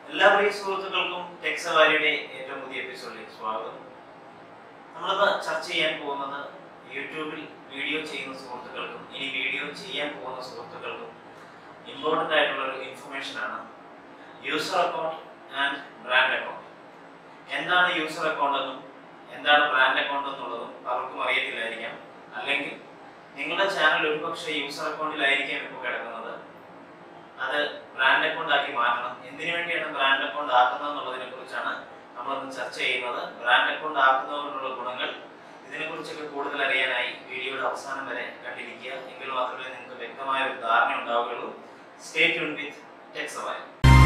എല്ലാ പ്രിയ സുഹൃത്തുക്കൾക്കും ടെക്സവാരിയുടെ ഏറ്റവും പുതിയ എപ്പിസോഡിലേക്ക് സ്വാഗതം നമ്മളിന്ന് ചർച്ച ചെയ്യാൻ പോകുന്നത് യൂട്യൂബിൽ വീഡിയോ ചെയ്യുന്ന സുഹൃത്തുക്കൾക്കും ഇനി വീഡിയോ ചെയ്യാൻ പോകുന്ന സുഹൃത്തുക്കൾക്കും ഇമ്പോർട്ടൻ്റ് ആയിട്ടുള്ള ഒരു ഇൻഫർമേഷൻ ആണ് user account and brand account എന്താണ് യൂസർ അക്കൗണ്ട് എന്നും എന്താണ് ബ്രാൻഡ് അക്കൗണ്ട് എന്നുള്ളതും പലർക്കും അറിയത്തില്ലായിരിക്കാം അല്ലെങ്കിൽ നിങ്ങളുടെ ചാനൽ ഒരുപക്ഷെ യൂസർ അക്കൗണ്ടിലായിരിക്കാം ഇപ്പോൾ കിടക്കുന്നത് അത് ബ്രാൻഡ് അക്കൗണ്ട് ആക്കി മാറ്റണം എന്തിനു വേണ്ടിയാണ് ബ്രാൻഡ് അക്കൗണ്ട് ആക്കുന്നത് എന്നുള്ളതിനെ കുറിച്ചാണ് നമ്മളിന്ന് ചർച്ച ചെയ്യുന്നത് ബ്രാൻഡ് അക്കൗണ്ട് ആക്കുന്നതുകൊണ്ടുള്ള ഗുണങ്ങൾ ഇതിനെക്കുറിച്ചൊക്കെ കൂടുതൽ അറിയാനായി വീഡിയോയുടെ അവസാനം വരെ കണ്ടിരിക്കുക എങ്കിൽ മാത്രമേ നിങ്ങൾക്ക് വ്യക്തമായ ഒരു ധാരണ ഉണ്ടാവുകയുള്ളൂ സ്റ്റേ ട്യൂൺ വിത്ത് ടെക്സവായ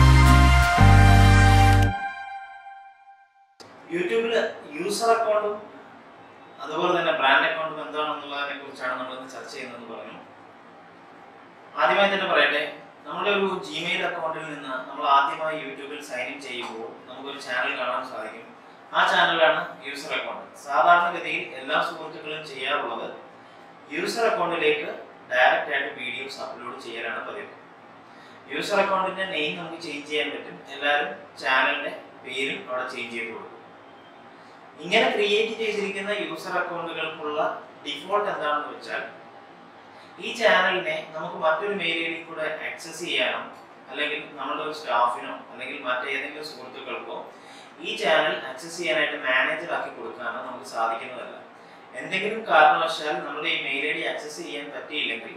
യൂട്യൂബിൽ യൂസർ അക്കൗണ്ടും അതുപോലെ തന്നെ ബ്രാൻഡ് അക്കൗണ്ടും എന്താണെന്നുള്ളതിനെ കുറിച്ചാണ് നമ്മളിന്ന് ചർച്ച ചെയ്യുന്നത് പറഞ്ഞു ആദ്യമായി തന്നെ പറയട്ടെ നമ്മുടെ ഒരു ജിമെയിൽ അക്കൗണ്ടിൽ നിന്ന് നമ്മൾ ആദ്യമായി യൂട്യൂബിൽ സൈൻ ഇൻ ചെയ്യുമ്പോൾ നമുക്കൊരു ചാനൽ കാണാൻ സാധിക്കും ആ ചാനലാണ് യൂസർ അക്കൗണ്ട് സാധാരണഗതിയിൽ എല്ലാ സുഹൃത്തുക്കളും ചെയ്യാറുള്ളത് യൂസർ അക്കൗണ്ടിലേക്ക് ഡയറക്റ്റ് ആയിട്ട് വീഡിയോസ് അപ്ലോഡ് ചെയ്യലാണ് പതിവ് യൂസർ അക്കൗണ്ടിന്റെ നെയിം നമുക്ക് ചേഞ്ച് ചെയ്യാൻ പറ്റും എല്ലാവരും ചാനലിന്റെ പേരും അവിടെ ചേഞ്ച് ചെയ്ത് കൊടുക്കും ഇങ്ങനെ ക്രിയേറ്റ് ചെയ്തിരിക്കുന്ന യൂസർ അക്കൗണ്ടുകൾക്കുള്ള ഡിഫോൾട്ട് എന്താണെന്ന് വെച്ചാൽ ഈ ചാനലിനെ നമുക്ക് മറ്റൊരു മെയിൽ ഐ ഡി കൂടെ ആക്സസ് ചെയ്യാനോ അല്ലെങ്കിൽ നമ്മുടെ ഒരു സ്റ്റാഫിനോ അല്ലെങ്കിൽ മറ്റേതെങ്കിലും സുഹൃത്തുക്കൾക്കോ ഈ ചാനൽ ആക്സസ് ചെയ്യാനായിട്ട് മാനേജർ ആക്കി കൊടുക്കാനോ നമുക്ക് സാധിക്കുന്നതല്ല എന്തെങ്കിലും കാരണവശാൽ നമ്മുടെ ഈ മെയിൽ ഐ ഡി ആക്സസ് ചെയ്യാൻ പറ്റിയില്ലെങ്കിൽ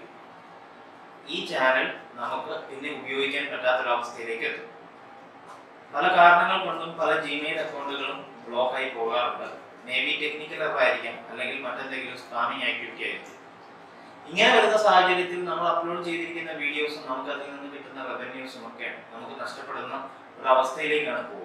ഈ ചാനൽ നമുക്ക് പിന്നെ ഉപയോഗിക്കാൻ പറ്റാത്തൊരവസ്ഥയിലേക്ക് എത്തും പല കാരണങ്ങൾ കൊണ്ടും പല ജിമെയിൽ അക്കൗണ്ടുകളും ബ്ലോക്ക് ആയി പോകാറുണ്ട് മേ ബി ടെക്നിക്കൽ ആയിരിക്കാം അല്ലെങ്കിൽ മറ്റെന്തെങ്കിലും സ്പാമിംഗ് ആക്ടിവിറ്റി ആയിരിക്കും ഇങ്ങനെ വരുന്ന സാഹചര്യത്തിൽ നമ്മൾ അപ്ലോഡ് ചെയ്തിരിക്കുന്ന വീഡിയോസും നമുക്ക് അതിൽ നിന്ന് കിട്ടുന്ന റവന്യൂസും ഒക്കെ നമുക്ക് നഷ്ടപ്പെടുന്ന ഒരു അവസ്ഥയിലേക്കാണ് പോവുക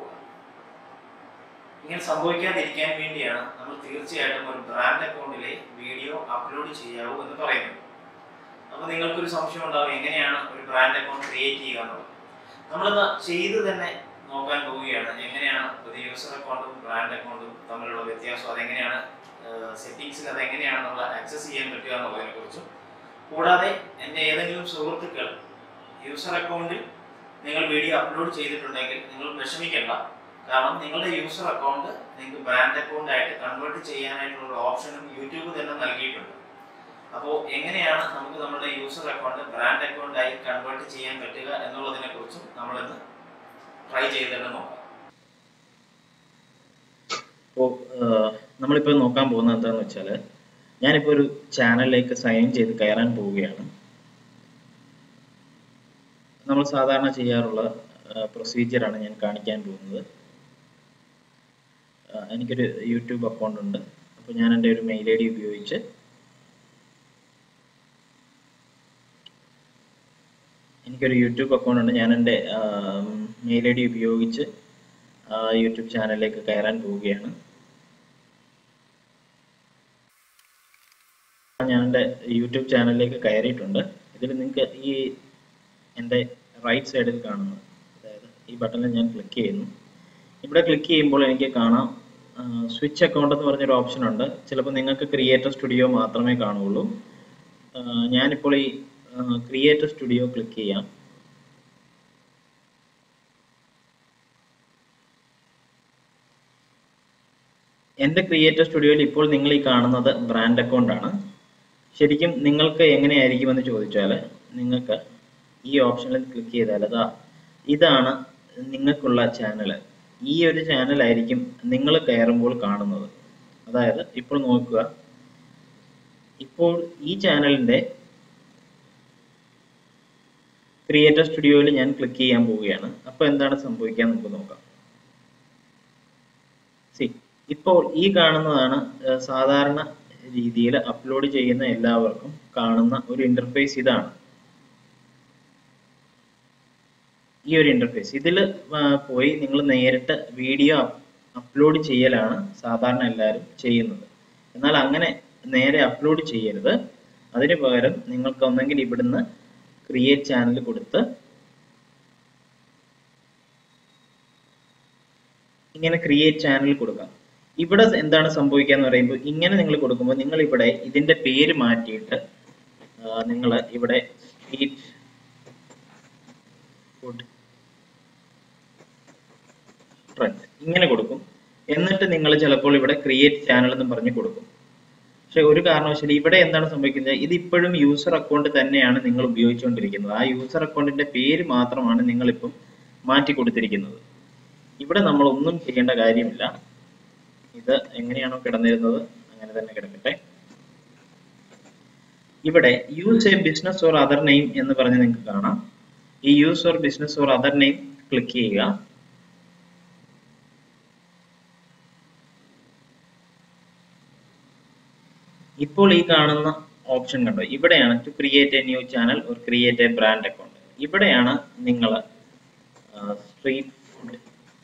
ഇങ്ങനെ സംഭവിക്കാതിരിക്കാൻ വേണ്ടിയാണ് നമ്മൾ തീർച്ചയായിട്ടും ഒരു ബ്രാൻഡ് അക്കൗണ്ടിലെ വീഡിയോ അപ്ലോഡ് ചെയ്യാവൂ എന്ന് പറയുന്നത് അപ്പോൾ നിങ്ങൾക്കൊരു സംശയം ഉണ്ടാവും എങ്ങനെയാണ് ഒരു ബ്രാൻഡ് അക്കൗണ്ട് ക്രിയേറ്റ് ചെയ്യുക എന്നുള്ളത് നമ്മളിന്ന് ചെയ്ത് തന്നെ നോക്കാൻ പോവുകയാണ് എങ്ങനെയാണ് ഒരു യൂസർ അക്കൗണ്ടും ബ്രാൻഡ് അക്കൗണ്ടും തമ്മിലുള്ള വ്യത്യാസം അതെങ്ങനെയാണ് സെറ്റിങ്സിൽ അത് എങ്ങനെയാണ് നമ്മൾ ആക്സസ് ചെയ്യാൻ പറ്റുക എന്നുള്ളതിനെ കുറിച്ചും കൂടാതെ എൻ്റെ ഏതെങ്കിലും സുഹൃത്തുക്കൾ യൂസർ അക്കൗണ്ടിൽ നിങ്ങൾ വീഡിയോ അപ്ലോഡ് ചെയ്തിട്ടുണ്ടെങ്കിൽ നിങ്ങൾ വിഷമിക്കേണ്ട കാരണം നിങ്ങളുടെ യൂസർ അക്കൗണ്ട് നിങ്ങൾക്ക് ബ്രാൻഡ് അക്കൗണ്ട് ആയിട്ട് കൺവേർട്ട് ചെയ്യാനായിട്ടുള്ള ഓപ്ഷനും യൂട്യൂബ് തന്നെ നൽകിയിട്ടുണ്ട് അപ്പോൾ എങ്ങനെയാണ് നമുക്ക് നമ്മുടെ യൂസർ അക്കൗണ്ട് ബ്രാൻഡ് അക്കൗണ്ട് ആയി കൺവേർട്ട് ചെയ്യാൻ പറ്റുക എന്നുള്ളതിനെ കുറിച്ചും നമ്മളിന്ന് ട്രൈ ചെയ്തിട്ട് നോക്കാം അപ്പോൾ നമ്മളിപ്പോൾ നോക്കാൻ പോകുന്നത് എന്താണെന്ന് വെച്ചാൽ ഞാനിപ്പോൾ ഒരു ചാനലിലേക്ക് സൈൻ ചെയ്ത് കയറാൻ പോവുകയാണ് നമ്മൾ സാധാരണ ചെയ്യാറുള്ള പ്രൊസീജിയറാണ് ഞാൻ കാണിക്കാൻ പോകുന്നത് ആ, എനിക്കൊരു യൂട്യൂബ് അക്കൗണ്ട് ഉണ്ട് അപ്പോൾ ഞാൻ എൻ്റെ ഒരു മെയിൽ ഐ ഡി ഉപയോഗിച്ച് എനിക്കൊരു യൂട്യൂബ് അക്കൗണ്ട് ഉണ്ട് ഞാൻ എൻ്റെ മെയിൽ ഐ ഡി ഉപയോഗിച്ച് ആ യൂട്യൂബ് ചാനലിലേക്ക് കയറാൻ പോവുകയാണ് ഞാൻ എൻ്റെ യൂട്യൂബ് ചാനലിലേക്ക് കയറിയിട്ടുണ്ട് ഇതിൽ നിങ്ങൾക്ക് ഈ എൻ്റെ റൈറ്റ് സൈഡിൽ കാണുന്നു അതായത് ഈ ബട്ടണിൽ ഞാൻ ക്ലിക്ക് ചെയ്യുന്നു ഇവിടെ ക്ലിക്ക് ചെയ്യുമ്പോൾ എനിക്ക് കാണാം സ്വിച്ച് അക്കൗണ്ട് എന്ന് പറഞ്ഞൊരു ഓപ്ഷൻ ഉണ്ട് ചിലപ്പോൾ നിങ്ങൾക്ക് ക്രിയേറ്റർ സ്റ്റുഡിയോ മാത്രമേ കാണുകയുള്ളൂ ആ, ഞാനിപ്പോൾ ഈ ക്രിയേറ്റർ സ്റ്റുഡിയോ ക്ലിക്ക് ചെയ്യാം എൻ്റെ ക്രിയേറ്റർ സ്റ്റുഡിയോയിൽ ഇപ്പോൾ നിങ്ങൾ ഈ കാണുന്നത് ബ്രാൻഡ് അക്കൗണ്ട് ആണ് ശരിക്കും നിങ്ങൾക്ക് എങ്ങനെയായിരിക്കുമെന്ന് ചോദിച്ചാൽ നിങ്ങൾക്ക് ഈ ഓപ്ഷനിൽ ക്ലിക്ക് ചെയ്താൽ അതാ ഇതാണ് നിങ്ങൾക്കുള്ള ചാനൽ ഈ ഒരു ചാനൽ ആയിരിക്കും നിങ്ങൾ കയറുമ്പോൾ കാണുന്നത് അതായത് ഇപ്പോൾ നോക്കുക ഇപ്പോൾ ഈ ചാനലിൻ്റെ ക്രിയേറ്റർ സ്റ്റുഡിയോയിൽ ഞാൻ ക്ലിക്ക് ചെയ്യാൻ പോവുകയാണ് അപ്പോൾ എന്താണ് സംഭവിക്കുക നമുക്ക് നോക്കാം സി ഇപ്പോൾ ഈ കാണുന്നതാണ് ഏർ സാധാരണ രീതിയിൽ അപ്ലോഡ് ചെയ്യുന്ന എല്ലാവർക്കും കാണുന്ന ഒരു ഇന്റർഫേസ് ഇതാണ് ഈ ഒരു ഇന്റർഫേസ് ഇതിൽ പോയി നിങ്ങൾ നേരിട്ട് വീഡിയോ അപ്ലോഡ് ചെയ്യലാണ് സാധാരണ എല്ലാവരും ചെയ്യുന്നത് എന്നാൽ അങ്ങനെ നേരെ അപ്ലോഡ് ചെയ്യരുത് അതിന് പകരം നിങ്ങൾക്ക് ഒന്നെങ്കിൽ ഇവിടുന്ന് ക്രിയേറ്റ് ചാനൽ കൊടുത്ത് ഇങ്ങനെ ക്രിയേറ്റ് ചാനൽ കൊടുക്കാം ഇവിടെ എന്താണ് സംഭവിക്കുക എന്ന് പറയുമ്പോൾ ഇങ്ങനെ നിങ്ങൾ കൊടുക്കുമ്പോൾ നിങ്ങൾ ഇവിടെ ഇതിന്റെ പേര് മാറ്റിയിട്ട് നിങ്ങൾ ഇവിടെ സ്ട്രീറ്റ് ഫുഡ് ഫ്രണ്ട്സ് ഇങ്ങനെ കൊടുക്കും എന്നിട്ട് നിങ്ങൾ ചിലപ്പോൾ ഇവിടെ ക്രിയേറ്റ് ചാനൽ എന്ന് പറഞ്ഞ് കൊടുക്കും പക്ഷെ ഒരു കാരണവശാലും ഇവിടെ എന്താണ് സംഭവിക്കുന്നത് ഇത് ഇപ്പോഴും യൂസർ അക്കൗണ്ട് തന്നെയാണ് നിങ്ങൾ ഉപയോഗിച്ചുകൊണ്ടിരിക്കുന്നത് ആ യൂസർ അക്കൗണ്ടിന്റെ പേര് മാത്രമാണ് നിങ്ങൾ ഇപ്പം മാറ്റി കൊടുത്തിരിക്കുന്നത് ഇവിടെ നമ്മൾ ഒന്നും ചെയ്യേണ്ട കാര്യമില്ല ഇത് എങ്ങനെയാണോ കിടന്നിരുന്നത് അങ്ങനെ തന്നെ കിടക്കട്ടെ ഇവിടെ use a business or other name എന്ന് പറഞ്ഞ് നിങ്ങൾക്ക് കാണാം ഈ use or business or other name click ചെയ്യുക ഇപ്പോൾ ഈ കാണുന്ന ഓപ്ഷൻ കണ്ടോ ഇവിടെയാണ് to create a new channel or create a brand account ഇവിടെയാണ് നിങ്ങൾ സ്ട്രീറ്റ് ഫുഡ്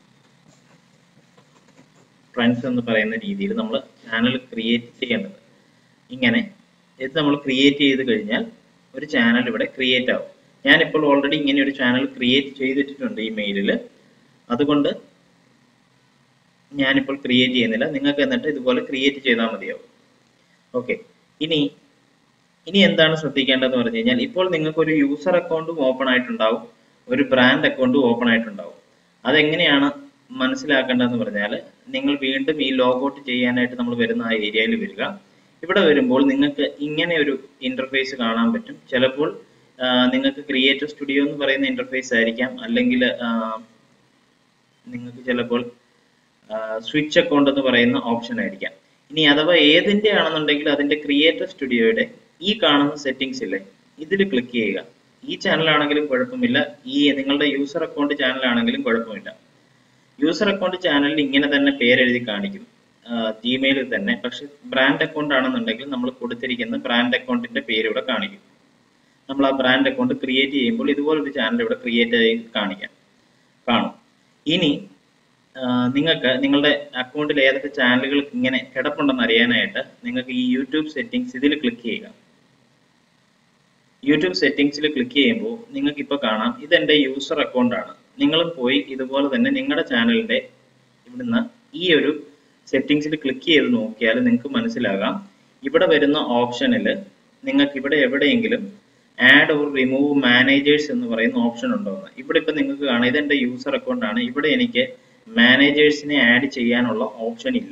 ഫ്രണ്ട്സ് എന്ന് പറയുന്ന രീതിയിൽ നമ്മൾ ചാനൽ ക്രിയേറ്റ് ചെയ്യേണ്ടത് ഇങ്ങനെ ഇത് നമ്മൾ ക്രിയേറ്റ് ചെയ്ത് കഴിഞ്ഞാൽ ഒരു ചാനൽ ഇവിടെ ക്രിയേറ്റ് ആവും ഞാനിപ്പോൾ ഓൾറെഡി ഇങ്ങനെ ഒരു ചാനൽ ക്രിയേറ്റ് ചെയ്തിട്ടുണ്ട് ഈ മെയിലിൽ അതുകൊണ്ട് ഞാനിപ്പോൾ ക്രിയേറ്റ് ചെയ്യുന്നില്ല നിങ്ങൾക്ക് എന്നിട്ട് ഇതുപോലെ ക്രിയേറ്റ് ചെയ്താൽ മതിയാവും ഓക്കെ ഇനി ഇനി എന്താണ് ശ്രദ്ധിക്കേണ്ടതെന്ന് പറഞ്ഞു കഴിഞ്ഞാൽ ഇപ്പോൾ നിങ്ങൾക്ക് ഒരു യൂസർ അക്കൗണ്ടും ഓപ്പൺ ആയിട്ടുണ്ടാവും ഒരു ബ്രാൻഡ് അക്കൗണ്ടും ഓപ്പൺ ആയിട്ടുണ്ടാവും അതെങ്ങനെയാണ് മനസ്സിലാക്കേണ്ടതെന്ന് പറഞ്ഞാൽ നിങ്ങൾ വീണ്ടും ഈ ലോഗൗട്ട് ചെയ്യാനായിട്ട് നമ്മൾ വരുന്ന ആ ഏരിയയിൽ വരിക ഇവിടെ വരുമ്പോൾ നിങ്ങൾക്ക് ഇങ്ങനെ ഒരു ഇന്റർഫേസ് കാണാൻ പറ്റും ചിലപ്പോൾ ആ, നിങ്ങൾക്ക് ക്രിയേറ്റർ സ്റ്റുഡിയോ എന്ന് പറയുന്ന ഇന്റർഫേസ് ആയിരിക്കാം അല്ലെങ്കിൽ നിങ്ങൾക്ക് ചിലപ്പോൾ സ്വിച്ച് അക്കൗണ്ട് എന്ന് പറയുന്ന ഓപ്ഷൻ ആയിരിക്കാം ഇനി അഥവാ ഏതിന്റെ ആണെന്നുണ്ടെങ്കിൽ അതിന്റെ ക്രിയേറ്റർ സ്റ്റുഡിയോയുടെ ഈ കാണുന്ന സെറ്റിംഗ്സ് ഇല്ലേ ഇതിൽ ക്ലിക്ക് ചെയ്യുക ഈ ചാനൽ ആണെങ്കിലും കുഴപ്പമില്ല ഈ നിങ്ങളുടെ യൂസർ അക്കൗണ്ട് ചാനൽ ആണെങ്കിലും കുഴപ്പമില്ല യൂസർ അക്കൗണ്ട് ചാനലിൽ ഇങ്ങനെ തന്നെ പേരെഴുതി കാണിക്കും ജിമെയിലിൽ തന്നെ പക്ഷെ ബ്രാൻഡ് അക്കൗണ്ട് ആണെന്നുണ്ടെങ്കിൽ നമ്മൾ കൊടുത്തിരിക്കുന്ന ബ്രാൻഡ് അക്കൗണ്ടിന്റെ പേര് ഇവിടെ കാണിക്കും നമ്മൾ ആ ബ്രാൻഡ് അക്കൗണ്ട് ക്രിയേറ്റ് ചെയ്യുമ്പോൾ ഇതുപോലൊരു ചാനൽ ഇവിടെ ക്രിയേറ്റ് ചെയ്ത് കാണിക്കാം കാണും ഇനി ആ, നിങ്ങൾക്ക് നിങ്ങളുടെ അക്കൗണ്ടിൽ ഏതൊക്കെ ചാനലുകൾ ഇങ്ങനെ കിടപ്പുണ്ടെന്ന് അറിയാനായിട്ട് നിങ്ങൾക്ക് ഈ യൂട്യൂബ് സെറ്റിംഗ്സ് ഇതിൽ ക്ലിക്ക് ചെയ്യുക യൂട്യൂബ് സെറ്റിംഗ്സിൽ ക്ലിക്ക് ചെയ്യുമ്പോൾ നിങ്ങൾക്ക് ഇപ്പോൾ കാണാം ഇതെന്റെ യൂസർ അക്കൗണ്ട് ആണ് നിങ്ങളും പോയി ഇതുപോലെ തന്നെ നിങ്ങളുടെ ചാനലിന്റെ ഇവിടുന്ന് ഈ ഒരു സെറ്റിംഗ്സിൽ ക്ലിക്ക് ചെയ്ത് നോക്കിയാൽ നിങ്ങൾക്ക് മനസ്സിലാകാം ഇവിടെ വരുന്ന ഓപ്ഷനിൽ നിങ്ങൾക്ക് ഇവിടെ എവിടെയെങ്കിലും ആഡ് ഓർ റിമൂവ് മാനേജേഴ്സ് എന്ന് പറയുന്ന ഓപ്ഷൻ ഉണ്ടോ എന്ന് ഇവിടെ ഇപ്പൊ നിങ്ങൾക്ക് കാണാം ഇതെന്റെ യൂസർ അക്കൗണ്ട് ആണ് ഇവിടെ എനിക്ക് മാനേജേഴ്സിനെ ആഡ് ചെയ്യാനുള്ള ഓപ്ഷൻ ഇല്ല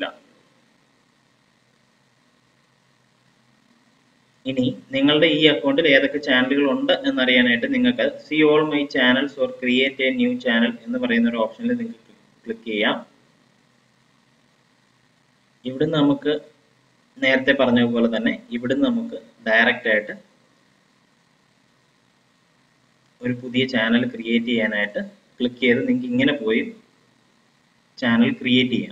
ഇനി നിങ്ങളുടെ ഈ അക്കൗണ്ടിൽ ഏതൊക്കെ ചാനലുകൾ ഉണ്ട് എന്നറിയാനായിട്ട് നിങ്ങൾക്ക് see all my channels or create a new channel എന്ന് പറയുന്ന ഒരു ഓപ്ഷനിൽ നിങ്ങൾക്ക് ക്ലിക്ക് ചെയ്യാം ഇവിടുന്ന് നമുക്ക് നേരത്തെ പറഞ്ഞ പോലെ തന്നെ ഇവിടുന്ന് നമുക്ക് ഡയറക്റ്റ് ആയിട്ട് ഒരു പുതിയ ചാനൽ ക്രിയേറ്റ് ചെയ്യാനായിട്ട് ക്ലിക്ക് ചെയ്ത് നിങ്ങൾക്ക് ഇങ്ങനെ പോയി ചാനൽ ക്രിയേറ്റ് ചെയ്യാം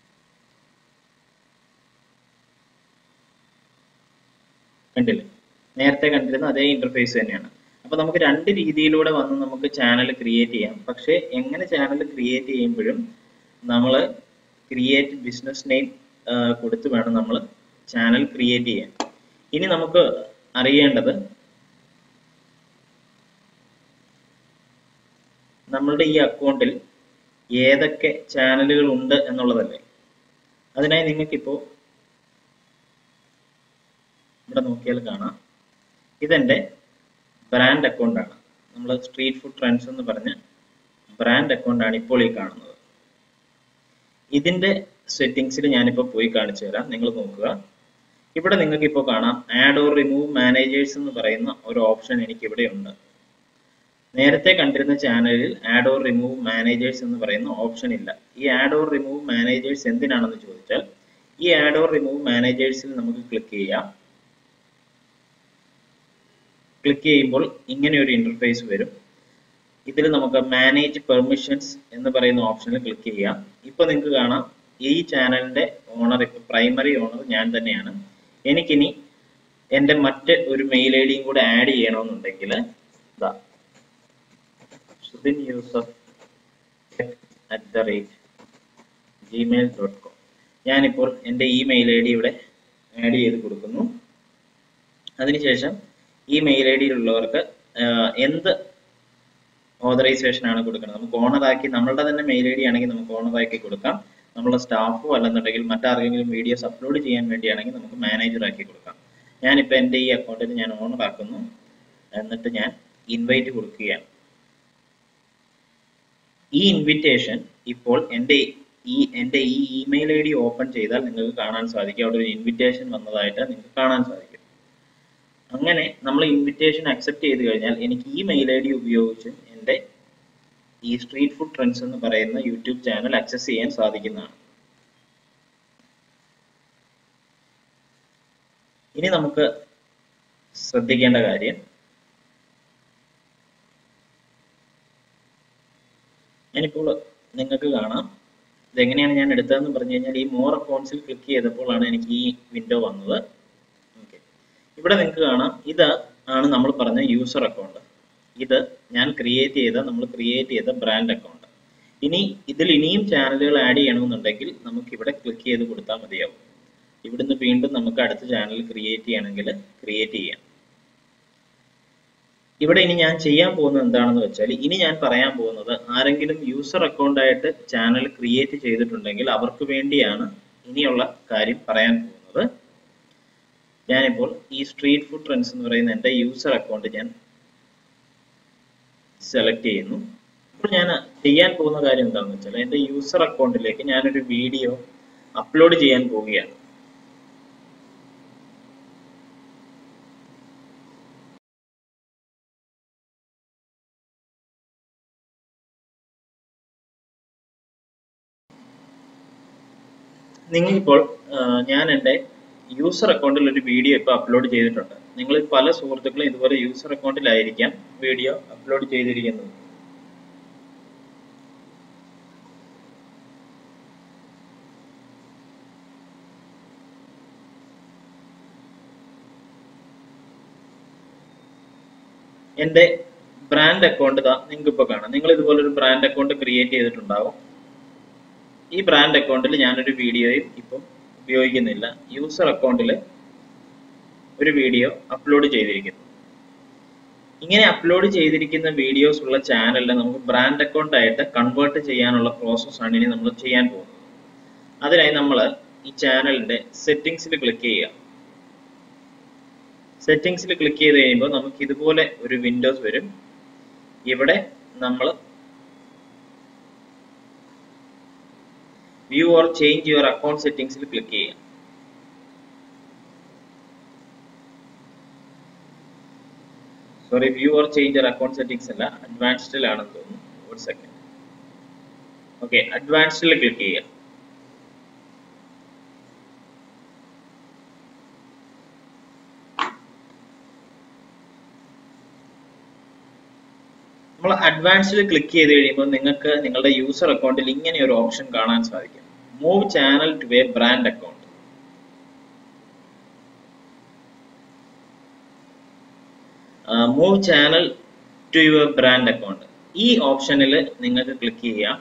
കണ്ടില്ലേ നേരത്തെ കണ്ടിരുന്ന അതേ ഇന്റർഫേസ് തന്നെയാണ് അപ്പൊ നമുക്ക് രണ്ട് രീതിയിലൂടെ വന്ന് നമുക്ക് ചാനൽ ക്രിയേറ്റ് ചെയ്യാം പക്ഷെ എങ്ങനെ ചാനൽ ക്രിയേറ്റ് ചെയ്യുമ്പോഴും നമ്മൾ ക്രിയേറ്റ് ബിസിനസ് നെയിം കൊടുത്ത് വേണം നമ്മൾ ചാനൽ ക്രിയേറ്റ് ചെയ്യാൻ ഇനി നമുക്ക് അറിയേണ്ടത് നമ്മളുടെ ഈ അക്കൗണ്ടിൽ ഏതൊക്കെ ചാനലുകൾ ഉണ്ട് എന്നുള്ളതല്ലേ അതിനായി നിങ്ങൾക്കിപ്പോൾ ഇവിടെ നോക്കിയാൽ കാണാം ഇതെന്റെ ബ്രാൻഡ് അക്കൗണ്ട് ആണ് നമ്മൾ സ്ട്രീറ്റ് ഫുഡ് ട്രെൻഡ്സ് എന്ന് പറഞ്ഞ ബ്രാൻഡ് അക്കൗണ്ട് ആണ് ഇപ്പോൾ ഈ കാണുന്നത് ഇതിന്റെ സെറ്റിംഗ്സിൽ ഞാനിപ്പോൾ പോയി കാണിച്ചു തരാം നിങ്ങൾ നോക്കുക ഇവിടെ നിങ്ങൾക്ക് ഇപ്പോൾ കാണാം ആഡ് ഓർ റിമൂവ് മാനേജേഴ്സ് എന്ന് പറയുന്ന ഒരു ഓപ്ഷൻ എനിക്ക് ഇവിടെ ഉണ്ട് നേരത്തെ കണ്ടിരുന്ന ചാനലിൽ ആഡ് ഓർ റിമൂവ് മാനേജേഴ്സ് എന്ന് പറയുന്ന ഓപ്ഷൻ ഇല്ല ഈ ആഡ് ഓർ റിമൂവ് മാനേജേഴ്സ് എന്തിനാണെന്ന് ചോദിച്ചാൽ ഈ ആഡ് ഓർ റിമൂവ് മാനേജേഴ്സിൽ നമുക്ക് ക്ലിക്ക് ചെയ്യാം ക്ലിക്ക് ചെയ്യുമ്പോൾ ഇങ്ങനെ ഒരു ഇന്റർഫേസ് വരും ഇതിൽ നമുക്ക് മാനേജ് പെർമിഷൻസ് എന്ന് പറയുന്ന ഓപ്ഷനിൽ ക്ലിക്ക് ചെയ്യാം ഇപ്പൊ നിങ്ങൾക്ക് കാണാം ഈ ചാനലിന്റെ ഓണർ ഇപ്പൊ പ്രൈമറി ഓണർ ഞാൻ തന്നെയാണ് എനിക്കിനി എന്റെ മറ്റ് ഒരു മെയിൽ ഐ ഡിയും കൂടെ ആഡ് ചെയ്യണമെന്നുണ്ടെങ്കിൽ ഇതാ Subin Yusuf at the rate Gmail dot com ഞാനിപ്പോൾ എൻ്റെ ഇമെയിൽ ഐ ഡി ഇവിടെ ആഡ് ചെയ്ത് കൊടുക്കുന്നു അതിനുശേഷം ഈ മെയിൽ ഐ ഡിയിലുള്ളവർക്ക് എന്ത് ഓതറൈസേഷൻ ആണ് കൊടുക്കുന്നത് നമുക്ക് ഓണറാക്കി നമ്മളുടെ തന്നെ മെയിൽ ഐ ഡി ആണെങ്കിൽ നമുക്ക് ഓണറാക്കി കൊടുക്കാം നമ്മളെ സ്റ്റാഫോ അല്ലെന്നുണ്ടെങ്കിൽ മറ്റാർക്കെങ്കിലും വീഡിയോസ് അപ്ലോഡ് ചെയ്യാൻ വേണ്ടിയാണെങ്കിൽ നമുക്ക് മാനേജർ ആക്കി കൊടുക്കാം ഞാനിപ്പോൾ എൻ്റെ ഈ അക്കൗണ്ടിൽ ഞാൻ ഓണർ ആക്കുന്നു എന്നിട്ട് ഞാൻ ഇൻവൈറ്റ് കൊടുക്കുകയാണ് ഈ ഇൻവിറ്റേഷൻ ഇപ്പോൾ എൻ്റെ ഈ എൻ്റെ ഈ ഇമെയിൽ ഐ ഡി ഓപ്പൺ ചെയ്താൽ നിങ്ങൾക്ക് കാണാൻ സാധിക്കും അവിടെ ഒരു ഇൻവിറ്റേഷൻ വന്നതായിട്ട് നിങ്ങൾക്ക് കാണാൻ സാധിക്കും അങ്ങനെ നമ്മൾ ഇൻവിറ്റേഷൻ അക്സെപ്റ്റ് ചെയ്ത് കഴിഞ്ഞാൽ എനിക്ക് ഈ മെയിൽ ഐ ഡി ഉപയോഗിച്ച് എൻ്റെ ഈ സ്ട്രീറ്റ് ഫുഡ് ട്രെൻഡ്സ് എന്ന് പറയുന്ന യൂട്യൂബ് ചാനൽ ആക്സസ് ചെയ്യാൻ സാധിക്കുന്നതാണ് ഇനി നമുക്ക് ശ്രദ്ധിക്കേണ്ട കാര്യം ഞാനിപ്പോൾ നിങ്ങൾക്ക് കാണാം ഇതെങ്ങനെയാണ് ഞാൻ എടുത്തതെന്ന് പറഞ്ഞു കഴിഞ്ഞാൽ ഈ മോർ അക്കൗണ്ട്സിൽ ക്ലിക്ക് ചെയ്തപ്പോഴാണ് എനിക്ക് ഈ വിൻഡോ വന്നത് ഓക്കെ ഇവിടെ നിങ്ങൾക്ക് കാണാം ഇത് ആണ് നമ്മൾ പറഞ്ഞ യൂസർ അക്കൗണ്ട് ഇത് ഞാൻ ക്രിയേറ്റ് ചെയ്ത നമ്മൾ ക്രിയേറ്റ് ചെയ്ത ബ്രാൻഡ് അക്കൗണ്ട് ഇനി ഇതിൽ ഇനിയും ചാനലുകൾ ആഡ് ചെയ്യണമെന്നുണ്ടെങ്കിൽ നമുക്ക് ഇവിടെ ക്ലിക്ക് ചെയ്ത് കൊടുത്താൽ മതിയാവും ഇവിടുന്ന് വീണ്ടും നമുക്ക് അടുത്ത ചാനൽ ക്രിയേറ്റ് ചെയ്യണമെങ്കിൽ ക്രിയേറ്റ് ചെയ്യാം ഇവിടെ ഇനി ഞാൻ ചെയ്യാൻ പോകുന്നത് എന്താണെന്ന് വെച്ചാൽ ഇനി ഞാൻ പറയാൻ പോകുന്നത് ആരെങ്കിലും യൂസർ അക്കൗണ്ട് ആയിട്ട് ചാനൽ ക്രിയേറ്റ് ചെയ്തിട്ടുണ്ടെങ്കിൽ അവർക്ക് വേണ്ടിയാണ് ഇനിയുള്ള കാര്യം പറയാൻ പോകുന്നത് ഞാനിപ്പോൾ ഈ സ്ട്രീറ്റ് ഫുഡ് ട്രെൻഡ്സ് എന്ന് പറയുന്ന എൻ്റെ യൂസർ അക്കൗണ്ട് ഞാൻ സെലക്ട് ചെയ്യുന്നു ഇപ്പോൾ ഞാൻ ചെയ്യാൻ പോകുന്ന കാര്യം എന്താണെന്ന് വെച്ചാൽ എൻ്റെ യൂസർ അക്കൗണ്ടിലേക്ക് ഞാനൊരു വീഡിയോ അപ്ലോഡ് ചെയ്യാൻ പോവുകയാണ് നിങ്ങളിപ്പോൾ ഞാൻ എൻ്റെ യൂസർ അക്കൗണ്ടിൽ ഒരു വീഡിയോ ഇപ്പോൾ അപ്ലോഡ് ചെയ്തിട്ടുണ്ട് നിങ്ങൾ പല സുഹൃത്തുക്കളും ഇതുപോലെ യൂസർ അക്കൗണ്ടിലായിരിക്കാം വീഡിയോ അപ്ലോഡ് ചെയ്തിരിക്കുന്നത് എൻ്റെ ബ്രാൻഡ് അക്കൗണ്ട് ഇതാ നിങ്ങൾക്ക് ഇപ്പോൾ കാണാം നിങ്ങൾ ഇതുപോലെ ഒരു ബ്രാൻഡ് അക്കൗണ്ട് ക്രിയേറ്റ് ചെയ്തിട്ടുണ്ടാവും ഈ ബ്രാൻഡ് അക്കൗണ്ടിൽ ഞാനൊരു വീഡിയോയും ഇപ്പം ഉപയോഗിക്കുന്നില്ല യൂസർ അക്കൗണ്ടിൽ ഒരു വീഡിയോ അപ്ലോഡ് ചെയ്തിരിക്കുന്നു ഇങ്ങനെ അപ്ലോഡ് ചെയ്തിരിക്കുന്ന വീഡിയോസ് ഉള്ള ചാനലിനെ നമുക്ക് ബ്രാൻഡ് അക്കൗണ്ട് ആയിട്ട് കൺവേർട്ട് ചെയ്യാനുള്ള പ്രോസസ് ആണ് ഇനി നമ്മൾ ചെയ്യാൻ പോകുന്നത് അതിനായി നമ്മൾ ഈ ചാനലിന്റെ സെറ്റിംഗ്സിൽ ക്ലിക്ക് ചെയ്യുക സെറ്റിംഗ്സിൽ ക്ലിക്ക് ചെയ്ത് കഴിയുമ്പോൾ നമുക്ക് ഇതുപോലെ ഒരു വിൻഡോസ് വരും ഇവിടെ നമ്മൾ view or change your account സെറ്റിംഗ്സിൽ ക്ലിക്ക് ചെയ്യാം sorry view or change your account settings അല്ല അഡ്വാൻസ്ഡിലാണെന്ന് തോന്നുന്നു ഒരു സെക്കൻഡ് ഓക്കെ അഡ്വാൻസ്ഡിൽ ക്ലിക്ക് ചെയ്യാം നമ്മൾ അഡ്വാൻസ്ഡിൽ ക്ലിക്ക് ചെയ്ത് കഴിയുമ്പോൾ നിങ്ങൾക്ക് നിങ്ങളുടെ യൂസർ അക്കൗണ്ടിൽ ഇങ്ങനെ ഒരു ഓപ്ഷൻ കാണാൻ സാധിക്കും move channel to a brand account move channel to your brand account ഈ ഓപ്ഷനിൽ നിങ്ങൾക്ക് ക്ലിക്ക് ചെയ്യാം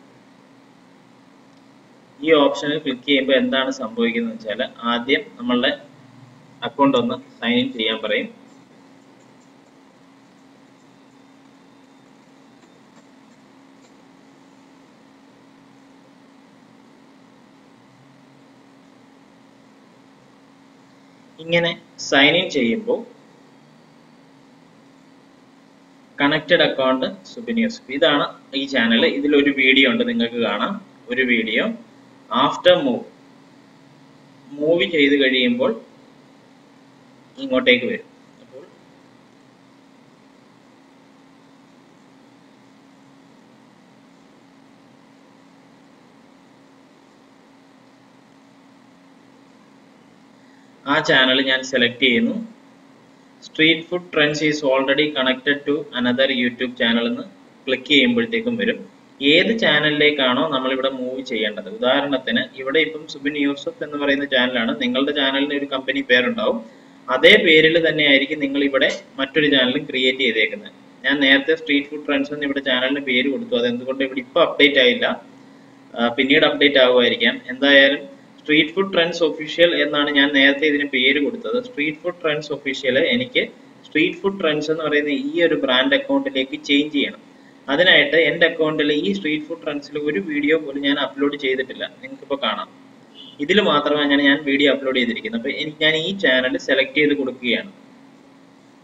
ഈ ഓപ്ഷനിൽ ക്ലിക്ക് ചെയ്യുമ്പോൾ എന്താണ് സംഭവിക്കുന്നത് വെച്ചാൽ ആദ്യം നമ്മളുടെ അക്കൗണ്ട് ഒന്ന് സൈൻ ഇൻ ചെയ്യാൻ പറയും ഇങ്ങനെ സൈൻ ഇൻ ചെയ്യുമ്പോൾ കണക്റ്റഡ് അക്കൗണ്ട് സുബിൻ യൂസഫ് ഇതാണ് ഈ ചാനൽ ഇതിൽ ഒരു വീഡിയോ ഉണ്ട് നിങ്ങൾക്ക് കാണാം ഒരു വീഡിയോ ആഫ്റ്റർ മൂവ് മൂവ് ചെയ്ത് കഴിയുമ്പോൾ ഇങ്ങോട്ടേക്ക് വരും അപ്പോൾ ആ ചാനൽ ഞാൻ സെലക്ട് ചെയ്യുന്നു street food trends is already connected to another YouTube channel എന്ന് ക്ലിക്ക് ചെയ്യുമ്പോഴത്തേക്കും വരും ഏത് ചാനലിലേക്കാണോ നമ്മൾ ഇവിടെ മൂവ് ചെയ്യേണ്ടത് ഉദാഹരണത്തിന് ഇവിടെ ഇപ്പം സുബിൻ യൂസഫ് എന്ന് പറയുന്ന ചാനലാണ് നിങ്ങളുടെ ചാനലിന് ഒരു കമ്പനി പേരുണ്ടാവും അതേ പേരിൽ തന്നെ ആയിരിക്കും നിങ്ങൾ ഇവിടെ മറ്റൊരു ചാനലും ക്രിയേറ്റ് ചെയ്തേക്കുന്നത് ഞാൻ നേരത്തെ സ്ട്രീറ്റ് ഫുഡ് ട്രെൻഡ്സ് എന്ന് ഇവിടെ ചാനലിന് പേര് കൊടുത്തു അത് എന്തുകൊണ്ട് ഇവിടെ ഇപ്പൊ അപ്ഡേറ്റ് ആയില്ല ആ, പിന്നീട് അപ്ഡേറ്റ് ആകുമായിരിക്കാം എന്തായാലും സ്ട്രീറ്റ് ഫുഡ് ട്രെൻഡ്സ് ഒഫീഷ്യൽ എന്നാണ് ഞാൻ നേരത്തെ ഇതിന് പേര് കൊടുത്തത് സ്ട്രീറ്റ് ഫുഡ് ട്രെൻഡ്സ് ഒഫീഷ്യൽ എനിക്ക് സ്ട്രീറ്റ് ഫുഡ് ട്രെൻഡ്സ് എന്ന് പറയുന്ന ഈ ഒരു ബ്രാൻഡ് അക്കൗണ്ടിലേക്ക് ചേഞ്ച് ചെയ്യണം അതിനായിട്ട് എൻ്റെ അക്കൗണ്ടിൽ ഈ സ്ട്രീറ്റ് ഫുഡ് ട്രെൻഡ്സിൽ ഒരു വീഡിയോ പോലും ഞാൻ അപ്ലോഡ് ചെയ്തിട്ടില്ല നിങ്ങൾക്കിപ്പോൾ കാണാം ഇതിൽ മാത്രമാണ് ഞാൻ ഞാൻ വീഡിയോ അപ്ലോഡ് ചെയ്തിരിക്കുന്നത് അപ്പോൾ എനിക്ക് ഞാൻ ഈ ചാനൽ സെലക്ട് ചെയ്ത് കൊടുക്കുകയാണ്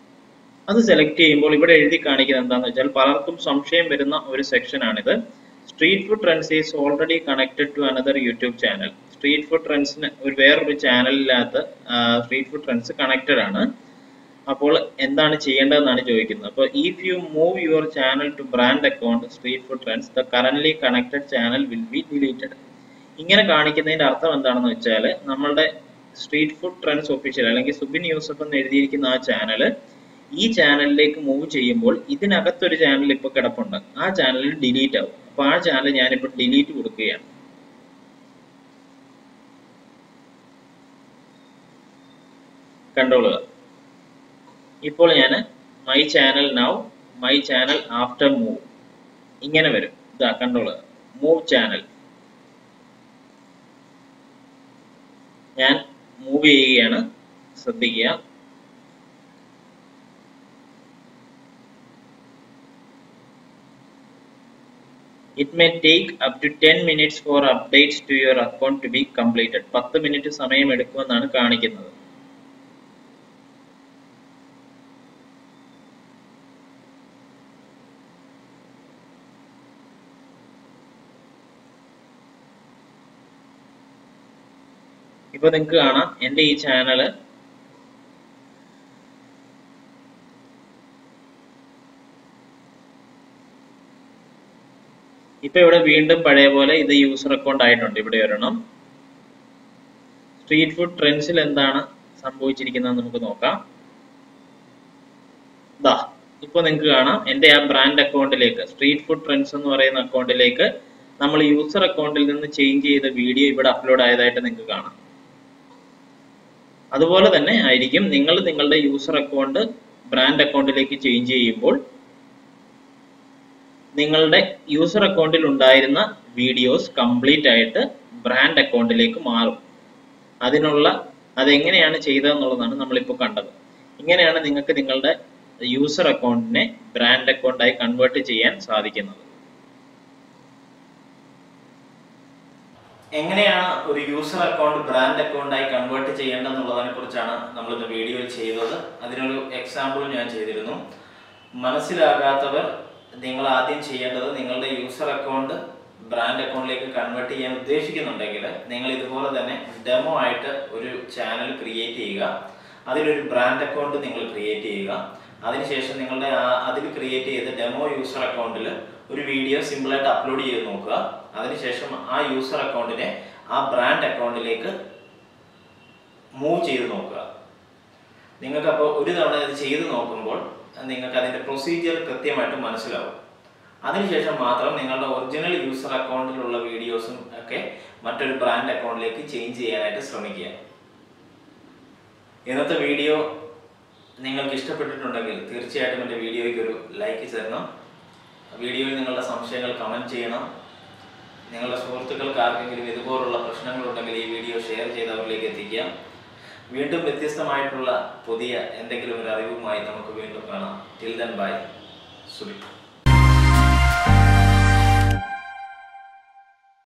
അത് സെലക്ട് ചെയ്യുമ്പോൾ ഇവിടെ എഴുതി കാണിക്കുന്നത് എന്താണെന്ന് വെച്ചാൽ പലർക്കും സംശയം വരുന്ന ഒരു സെക്ഷൻ ആണിത് street food trends is already connected to another YouTube channel street food ട്രെൻഡ്സിന് ഒരു വേറൊരു ചാനലിനകത്ത് സ്ട്രീറ്റ് ഫുഡ് ട്രെൻഡ്സ് കണക്റ്റഡ് ആണ് അപ്പോൾ എന്താണ് ചെയ്യേണ്ടതെന്നാണ് ചോദിക്കുന്നത് അപ്പോൾ if you move your channel to brand account street food trends the currently connected channel will be deleted ഇങ്ങനെ കാണിക്കുന്നതിന്റെ അർത്ഥം എന്താണെന്ന് വെച്ചാൽ നമ്മളുടെ സ്ട്രീറ്റ് ഫുഡ് ട്രെൻഡ്സ് ഒഫീഷ്യൽ അല്ലെങ്കിൽ സുബിൻ യൂസഫ് എന്ന് എഴുതിയിരിക്കുന്ന ആ ചാനൽ ഈ ചാനലിലേക്ക് മൂവ് ചെയ്യുമ്പോൾ ഇതിനകത്തൊരു ചാനൽ ഇപ്പൊ കിടപ്പുണ്ട് ആ ചാനൽ ഡിലീറ്റ് ആവും അപ്പൊ ആ ചാനൽ ഞാനിപ്പോ ഡിലീറ്റ് കൊടുക്കുകയാണ് കണ്ടോളുക ഇപ്പോൾ ഞാൻ my channel now my channel after move ഇങ്ങനെ വരും ഇതാ കണ്ടോളുക മൂവ് ചാനൽ ഞാൻ മൂവ് ചെയ്യുകയാണ് ശ്രദ്ധിക്കുക It may take up to 10 minutes for updates to your account to be completed. 10 minute സമയം എടുക്കുമെന്നാണ് കാണിക്കുന്നത് ഇപ്പൊ നിങ്ങൾക്ക് കാണാം എന്റെ ഈ ചാനല് ഇപ്പൊ ഇവിടെ വീണ്ടും പഴയ പോലെ ഇത് യൂസർ അക്കൗണ്ട് ആയിട്ടുണ്ട് ഇവിടെ ഒരെണ്ണം സ്ട്രീറ്റ് ഫുഡ് ട്രെൻഡ്സിൽ എന്താണ് സംഭവിച്ചിരിക്കുന്നത് നമുക്ക് നോക്കാം ദാ ഇപ്പൊ നിങ്ങൾക്ക് കാണാം എന്റെ ആ ബ്രാൻഡ് അക്കൗണ്ടിലേക്ക് സ്ട്രീറ്റ് ഫുഡ് ട്രെൻഡ്സ് എന്ന് പറയുന്ന അക്കൗണ്ടിലേക്ക് നമ്മൾ യൂസർ അക്കൗണ്ടിൽ നിന്ന് ചേഞ്ച് ചെയ്ത വീഡിയോ ഇവിടെ അപ്ലോഡ് ആയതായിട്ട് നിങ്ങൾക്ക് കാണാം അതുപോലെ തന്നെ ആയിരിക്കും നിങ്ങൾ നിങ്ങളുടെ യൂസർ അക്കൗണ്ട് ബ്രാൻഡ് അക്കൗണ്ടിലേക്ക് ചേഞ്ച് ചെയ്യുമ്പോൾ നിങ്ങളുടെ യൂസർ അക്കൗണ്ടിൽ ഉണ്ടായിരുന്ന വീഡിയോസ് കംപ്ലീറ്റ് ആയിട്ട് ബ്രാൻഡ് അക്കൗണ്ടിലേക്ക് മാറും അതിനുള്ള അതെങ്ങനെയാണ് ചെയ്തതെന്നുള്ളതാണ് നമ്മളിപ്പോൾ കണ്ടത് ഇങ്ങനെയാണ് നിങ്ങൾക്ക് നിങ്ങളുടെ യൂസർ അക്കൗണ്ടിനെ ബ്രാൻഡ് അക്കൗണ്ടായി കൺവേർട്ട് ചെയ്യാൻ സാധിക്കുന്നത് എങ്ങനെയാണ് ഒരു യൂസർ അക്കൗണ്ട് ബ്രാൻഡ് അക്കൗണ്ടായി കൺവേർട്ട് ചെയ്യേണ്ടതെന്നുള്ളതിനെ കുറിച്ചാണ് നമ്മൾ ഇന്ന് വീഡിയോയിൽ ചെയ്തത് അതിനൊരു എക്സാമ്പിൾ ഞാൻ ചെയ്തിരുന്നു മനസ്സിലാകാത്തവർ നിങ്ങൾ ആദ്യം ചെയ്യേണ്ടത് നിങ്ങളുടെ യൂസർ അക്കൗണ്ട് ബ്രാൻഡ് അക്കൗണ്ടിലേക്ക് കൺവേർട്ട് ചെയ്യാൻ ഉദ്ദേശിക്കുന്നുണ്ടെങ്കിൽ നിങ്ങൾ ഇതുപോലെ തന്നെ ഡെമോ ആയിട്ട് ഒരു ചാനൽ ക്രിയേറ്റ് ചെയ്യുക അതിലൊരു ബ്രാൻഡ് അക്കൗണ്ട് നിങ്ങൾ ക്രിയേറ്റ് ചെയ്യുക അതിനുശേഷം നിങ്ങളുടെ ആ- അതിൽ ക്രിയേറ്റ് ചെയ്ത ഡെമോ യൂസർ അക്കൗണ്ടിൽ ഒരു വീഡിയോ സിമ്പിളായിട്ട് അപ്ലോഡ് ചെയ്ത് നോക്കുക അതിനുശേഷം ആ യൂസർ അക്കൗണ്ടിനെ ആ ബ്രാൻഡ് അക്കൗണ്ടിലേക്ക് മൂവ് ചെയ്ത് നോക്കുക നിങ്ങൾക്ക് അപ്പോൾ ഒരു തവണ ഇത് ചെയ്ത് നോക്കുമ്പോൾ നിങ്ങൾക്ക് അതിന്റെ പ്രൊസീജിയർ കൃത്യമായിട്ട് മനസ്സിലാവും അതിനുശേഷം മാത്രം നിങ്ങളുടെ ഒറിജിനൽ യൂസർ അക്കൗണ്ടിലുള്ള വീഡിയോസും ഒക്കെ മറ്റൊരു ബ്രാൻഡ് അക്കൗണ്ടിലേക്ക് ചേഞ്ച് ചെയ്യാനായിട്ട് ശ്രമിക്കുക ഇന്നത്തെ വീഡിയോ നിങ്ങൾക്ക് ഇഷ്ടപ്പെട്ടിട്ടുണ്ടെങ്കിൽ തീർച്ചയായിട്ടും എൻ്റെ വീഡിയോയ്ക്ക് ഒരു ലൈക്ക് തരണം വീഡിയോയിൽ നിങ്ങളുടെ സംശയങ്ങൾ കമൻറ്റ് ചെയ്യണം നിങ്ങളുടെ സുഹൃത്തുക്കൾക്ക് ആർക്കെങ്കിലും ഇതുപോലുള്ള പ്രശ്നങ്ങളുണ്ടെങ്കിൽ ഈ വീഡിയോ ഷെയർ ചെയ്ത് അവരിലേക്ക് എത്തിക്കാം വീണ്ടും വ്യത്യസ്തമായിട്ടുള്ള പുതിയ എന്തെങ്കിലും ഒരു അറിവുമായി നമുക്ക് വീണ്ടും കാണാം ടിൽ ദൻ ബൈ സുബി